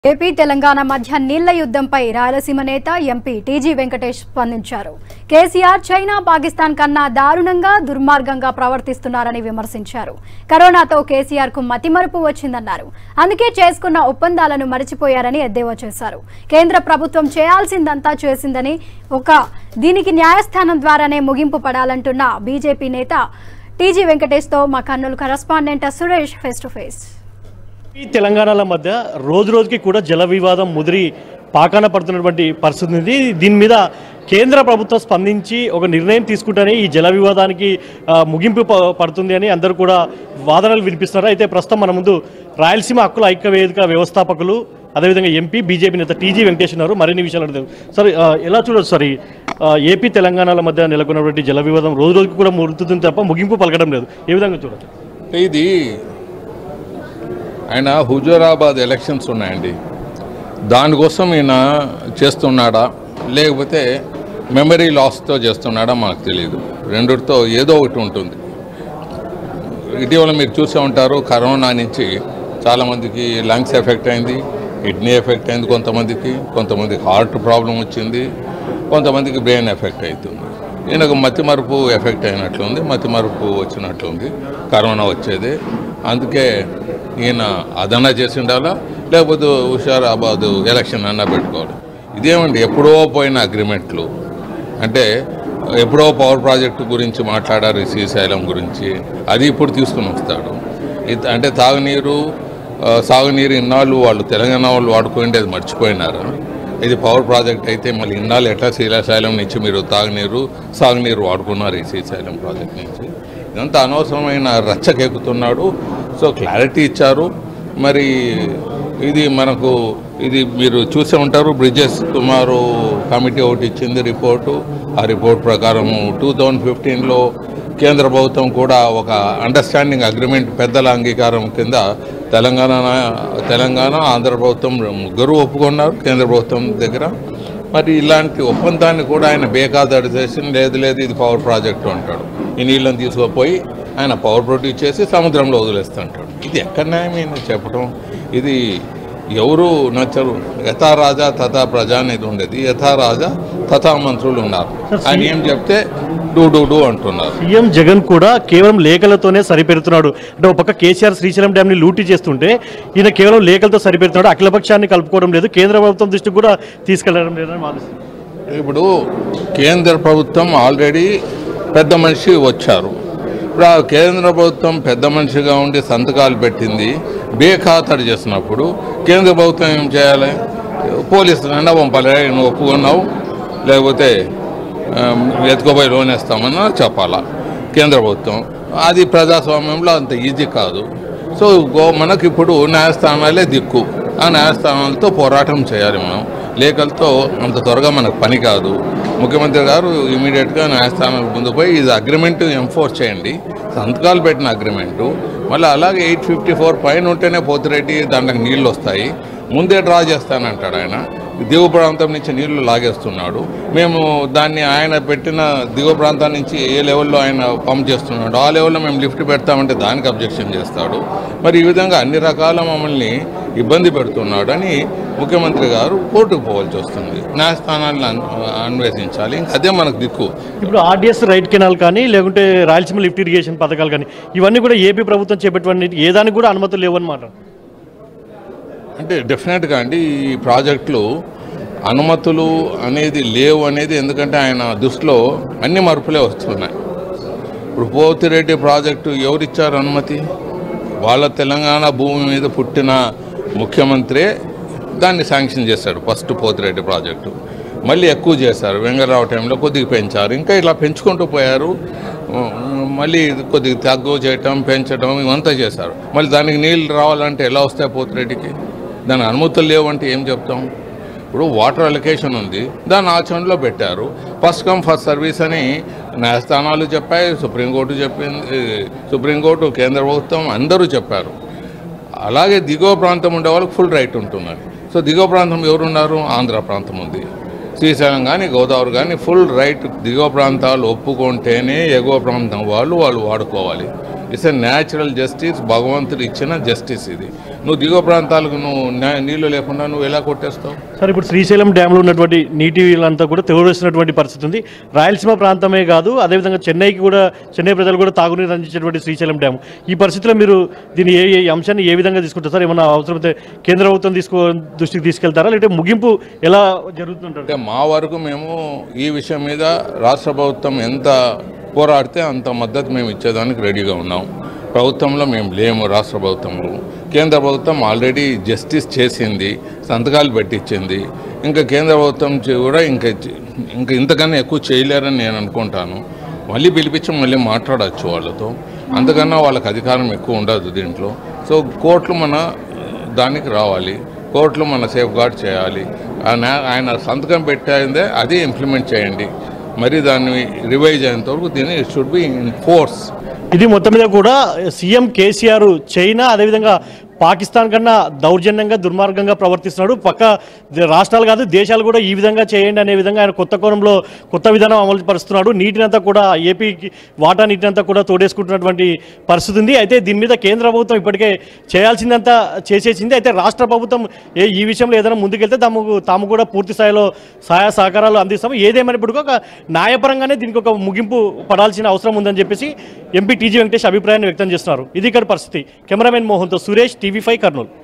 AP Telangana మధ్య నీళ్ల యుద్ధంపై రాయలసీమ నేత ఎంపీ టీజీ వెంకటేష్ స్పందించారు కేసీఆర్ చైనా పాకిస్తాన్ కన్నా దారుణంగా దుర్మార్గంగా ప్రవర్తిస్తున్నారని విమర్శించారు కరోనాతో కేసీఆర్ కు మతిమరుపు వచ్చిందన్నారు అందుకే చేసుకున్న ఒప్పందాలను మరిచిపోయారని ఎద్దేవా చేశారు కేంద్ర ప్రభుత్వం చేయాల్సిందంతా చేసిందని ఒక దీనికి న్యాయస్థానం ద్వారానే ముగింపు పడాలంటున్న బీజేపీ నేత టీజీ వెంకటేష్ తో మా Kurnool correspondent Suresh face to face ఈ తెలంగాణల మధ్య రోజు రోజుకి కూడా జల వివాదం ముదిరి పాకాన పడుతున్నటువంటి పరిస్థితి ఉంది దీని మీద కేంద్ర ప్రభుత్వం స్పందించి ఒక నిర్ణయం తీసుకుంటేనే ఈ జల వివాదానికి ఆ, ముగింపు ప- పడుతుంది అని అందరూ కూడా వాదనలు వినిపిస్తున్నారు అయితే ప్రస్తుతం మన ముందు రాయలసీమ హక్కుల ఐక్య వేదిక వ్యవస్థాపకులు అదేవిధంగా ఎంపీ బీజేపీ నేత టీజీ వెంకటేష్ ఉన్నారు మరిన్ని విషయాలు అడుగుతాం సార్ ఆ, ఎలా చూడొచ్చు సార్ ఈ, ఆ, ఏపీ తెలంగాణల మధ్య నెలకొన్నటువంటి జల వివాదం రోజు రోజుకి కూడా మురుతుంది తప్ప ముగింపు పలకడం లేదు ఏ విధంగా చూడొచ్చు ఇది ఆయన హుజూరాబాద్ ఎలక్షన్స్ ఉన్నాయండి దానికోసం ఈయన చేస్తున్నాడా లేకపోతే మెమరీ లాస్తో చేస్తున్నాడా మనకు తెలియదు రెండిటితో ఏదో ఒకటి ఉంటుంది ఇటీవల మీరు చూసే ఉంటారు కరోనా నుంచి చాలామందికి లంగ్స్ ఎఫెక్ట్ అయింది కిడ్నీ ఎఫెక్ట్ అయింది కొంతమందికి కొంతమందికి హార్ట్ ప్రాబ్లం వచ్చింది కొంతమందికి బ్రెయిన్ ఎఫెక్ట్ అవుతుంది ఈయనకు మతి మరుపు ఎఫెక్ట్ అయినట్లుంది మతి మరుపు వచ్చినట్లుంది కరోనా వచ్చేది అందుకే ఈయన అదన్నా చేసి ఉండాలా లేకపోతే హుషారాబాద్ ఎలక్షన్ అన్నా పెట్టుకోవాలి ఇదేమండి ఎప్పుడో పోయిన అగ్రిమెంట్లు అంటే ఎప్పుడో పవర్ ప్రాజెక్టు గురించి మాట్లాడారు ఈ శ్రీశైలం గురించి అది ఇప్పుడు తీసుకుని వస్తాడు ఇది అంటే తాగునీరు ఆ, సాగునీరు ఇన్నాళ్ళు వాళ్ళు తెలంగాణ వాళ్ళు వాడుకోండి మర్చిపోయినారు ఇది పవర్ ప్రాజెక్ట్ అయితే మళ్ళీ ఇన్నాళ్ళు ఎట్లా శ్రీశైలం నుంచి మీరు తాగునీరు సాగునీరు వాడుకున్నారు ఈ శ్రీశైలం ప్రాజెక్ట్ నుంచి ఇదంతా అనవసరమైన రచ్చకెక్కుతున్నాడు సో క్లారిటీ ఇచ్చారు మరి ఇది మనకు ఇది మీరు చూసే ఉంటారు బ్రిడ్జెస్ కుమారు కమిటీ ఒకటి ఇచ్చింది రిపోర్టు ఆ రిపోర్ట్ ప్రకారం టూ థౌజండ్ ఫిఫ్టీన్లో కేంద్ర ప్రభుత్వం కూడా ఒక అండర్స్టాండింగ్ అగ్రిమెంట్ పెద్దల అంగీకారం కింద తెలంగాణ తెలంగాణ ఆంధ్ర ప్రభుత్వం ముగ్గురు ఒప్పుకున్నారు కేంద్ర ప్రభుత్వం దగ్గర మరి ఇలాంటి ఒప్పందాన్ని కూడా ఆయన బేఖాతరు చేసి లేదు లేదు ఇది పవర్ ప్రాజెక్టు అంటాడు ఈ నీళ్ళని తీసుకుపోయి ఆయన పవర్ ప్రొడ్యూస్ చేసి సముద్రంలో వదిలేస్తుంటాడు ఇది ఎక్కడ న్యాయమైన చెప్పడం ఇది ఎవరు నచ్చరు యథా రాజా తథా ప్రజా అనేది ఉండేది యథా రాజా తథా మంత్రులు ఉన్నారు ఆయన ఏం చెప్తే డూ డూ డూ అంటున్నారు సీఎం జగన్ కూడా కేవలం లేఖలతోనే సరిపెడుతున్నాడు అంటే ఒక పక్క కేసీఆర్ శ్రీశైలం డ్యామ్ని లూటీ చేస్తుంటే ఈయన కేవలం లేఖలతో సరిపెడుతున్నాడు అఖిలపక్షాన్ని కలుపుకోవడం లేదు కేంద్ర ప్రభుత్వం దృష్టికి కూడా తీసుకెళ్లడం లేదని వాదిస్తున్నారు ఇప్పుడు కేంద్ర ప్రభుత్వం ఆల్రెడీ పెద్ద మనిషి వచ్చారు ఇప్పుడు ఆ కేంద్ర ప్రభుత్వం పెద్ద మనిషిగా ఉండి సంతకాలు పెట్టింది బేఖాతరు చేసినప్పుడు కేంద్ర ప్రభుత్వం ఏం చేయాలి పోలీసులు ఎండ పంపాలి నువ్వు ఒప్పుకున్నావు లేకపోతే ఆ, ఎత్తుకోపోయి లోన్ వేస్తామన్నా చెప్పాలా కేంద్ర ప్రభుత్వం అది ప్రజాస్వామ్యంలో అంత ఈజీ కాదు సో గో మనకి ఇప్పుడు న్యాయస్థానాలే దిక్కు ఆ న్యాయస్థానాలతో పోరాటం చేయాలి మనం లేఖలతో అంత త్వరగా మనకు పని కాదు ముఖ్యమంత్రి గారు ఇమీడియట్గా న్యాయస్థానాల ముందు పోయి ఇది అగ్రిమెంట్ ఎంఫోర్స్ చేయండి సంతకాలు పెట్టిన అగ్రిమెంటు మళ్ళీ అలాగే ఎయిట్ ఫిఫ్టీ ఫోర్ పైన ఉంటేనే పోతిరెడ్డి దాంట్లోకి నీళ్ళు వస్తాయి ముందే డ్రా చేస్తానంటాడు ఆయన దిగువ ప్రాంతం నుంచి నీళ్లు లాగేస్తున్నాడు మేము దాన్ని ఆయన పెట్టిన దిగువ ప్రాంతం నుంచి ఏ లెవెల్లో ఆయన పంప్ చేస్తున్నాడు ఆ లెవెల్లో మేము లిఫ్ట్ పెడతామంటే దానికి అబ్జెక్షన్ చేస్తాడు మరి ఈ విధంగా అన్ని రకాల మమ్మల్ని ఇబ్బంది పెడుతున్నాడు అని ముఖ్యమంత్రి గారు కోర్టుకు పోవాల్సి వస్తుంది న్యాయస్థానాలను అన్- అన్వేషించాలి ఇంకా అదే మనకు దిక్కు ఇప్పుడు ఆర్డీఎస్ రైట్ కెనాల్ కానీ లేకుంటే రాయలసీమ లిఫ్ట్ ఇరిగేషన్ పథకాలు కానీ ఇవన్నీ కూడా ఏపీ ప్రభుత్వం చేపట్టిన ఏ దానికి కూడా అనుమతులు లేవన్నమాట అంటే డెఫినెట్గా అండి ఈ ప్రాజెక్టులు అనుమతులు అనేది లేవు అనేది ఎందుకంటే ఆయన దృష్టిలో అన్ని మార్పులే వస్తున్నాయి ఇప్పుడు పోతిరెడ్డి ప్రాజెక్టు ఎవరిచ్చారు అనుమతి వాళ్ళ తెలంగాణ భూమి మీద పుట్టిన ముఖ్యమంత్రే దాన్ని శాంక్షన్ చేశాడు ఫస్ట్ పోతిరెడ్డి ప్రాజెక్టు మళ్ళీ ఎక్కువ చేశారు వెంగళరావు టైంలో కొద్దిగా పెంచారు ఇంకా ఇలా పెంచుకుంటూ పోయారు ఉమ్, మళ్ళీ కొద్దిగా తగ్గు చేయటం పెంచడం ఇవంతా చేశారు మళ్ళీ దానికి నీళ్ళు రావాలంటే ఎలా వస్తాయి పోతిరెడ్డికి దాని అనుమతులు లేవంటే ఏం చెప్తాం ఇప్పుడు వాటర్ అలొకేషన్ ఉంది దాన్ని ఆచరణలో పెట్టారు ఫస్ట్ కమ్ ఫస్ట్ సర్వీస్ అని న్యాయస్థానాలు చెప్పాయి సుప్రీంకోర్టు చెప్పింది సుప్రీంకోర్టు కేంద్ర ప్రభుత్వం అందరూ చెప్పారు అలాగే దిగువ ప్రాంతం ఉండే వాళ్ళకి ఫుల్ రైట్ ఉంటున్నది సో దిగువ ప్రాంతం ఎవరున్నారు ఆంధ్ర ప్రాంతం ఉంది శ్రీశైలం కానీ గోదావరి కానీ ఫుల్ రైట్ దిగువ ప్రాంతాలు ఒప్పుకుంటేనే ఎగువ ప్రాంతం వాళ్ళు వాళ్ళు వాడుకోవాలి ఇట్స్ ఎ న్యాచురల్ జస్టిస్ భగవంతుడు ఇచ్చిన జస్టిస్ ఇది నువ్వు దిగువ ప్రాంతాలకు నువ్వు న్యా- నీళ్లు లేకుండా నువ్వు ఎలా కొట్టేస్తావు సార్ ఇప్పుడు శ్రీశైలం డ్యాంలో ఉన్నటువంటి నీటి వీళ్ళంతా కూడా తెగవేస్తున్నటువంటి పరిస్థితి ఉంది రాయలసీమ ప్రాంతమే కాదు అదేవిధంగా చెన్నైకి కూడా చెన్నై ప్రజలు కూడా తాగునీరు అందించేటువంటి శ్రీశైలం డ్యామ్ ఈ పరిస్థితిలో మీరు దీన్ని ఏ ఏ అంశాన్ని ఏ విధంగా తీసుకుంటారు సార్ ఏమన్నా అవసరమైతే కేంద్ర ప్రభుత్వం తీసుకో దృష్టికి తీసుకెళ్తారా లేదంటే ముగింపు ఎలా జరుగుతుంటారు అంటే మా వరకు మేము ఈ విషయం మీద రాష్ట్ర ప్రభుత్వం ఎంత పోరాడితే అంత మద్దతు మేము ఇచ్చేదానికి రెడీగా ఉన్నాం ప్రభుత్వంలో మేము లేము రాష్ట్ర ప్రభుత్వంలో కేంద్ర ప్రభుత్వం ఆల్రెడీ జస్టిస్ చేసింది సంతకాలు పెట్టించింది ఇంకా కేంద్ర ప్రభుత్వం చే- కూడా ఇంకా చే- ఇంకా ఇంతకన్నా ఎక్కువ చేయలేరని నేను అనుకుంటాను మళ్ళీ పిలిపించి మళ్ళీ మాట్లాడచ్చు వాళ్ళతో అంతకన్నా వాళ్ళకి అధికారం ఎక్కువ ఉండదు దీంట్లో సో కోర్టులు మన దానికి రావాలి కోర్టులో మన సేఫ్ గార్డ్ చేయాలి ఆయన ఆయన సంతకం పెట్టాయిందే అది ఇంప్లిమెంట్ చేయండి మరి దాన్ని రివైజ్ అయ్యేంత వరకు దీన్ని it should be in force ఇది మొత్తం మీద కూడా సీఎం కేసీఆర్ చైనా అదేవిధంగా పాకిస్తాన్ కన్నా దౌర్జన్యంగా దుర్మార్గంగా ప్రవర్తిస్తున్నాడు పక్క ద- రాష్ట్రాలు కాదు దేశాలు కూడా ఈ విధంగా చేయండి అనే విధంగా ఆయన కొత్త కోణంలో కొత్త విధానం అమలు పరుస్తున్నాడు నీటినంతా కూడా ఏపీకి వాటా నీటినంతా కూడా తోడేసుకుంటున్నటువంటి పరిస్థితి ఉంది అయితే దీని మీద కేంద్ర ప్రభుత్వం ఇప్పటికే చేయాల్సిందంతా చేసేసింది అయితే రాష్ట్ర ప్రభుత్వం ఏ ఈ విషయంలో ఏదైనా ముందుకెళ్తే తాము తాము కూడా పూర్తి స్థాయిలో సహాయ సహకారాలు అందిస్తాము ఏదేమైనప్పటికీ ఒక న్యాయపరంగానే దీనికి ఒక ముగింపు పడాల్సిన అవసరం ఉందని చెప్పేసి ఎంపీ టీజీ వెంకటేష్ అభిప్రాయాన్ని వ్యక్తం చేస్తున్నారు ఇది ఇక్కడ పరిస్థితి కెమెరామెన్ మోహన్తో సురేష్ టీవీ ఫైవ్ కర్నూలు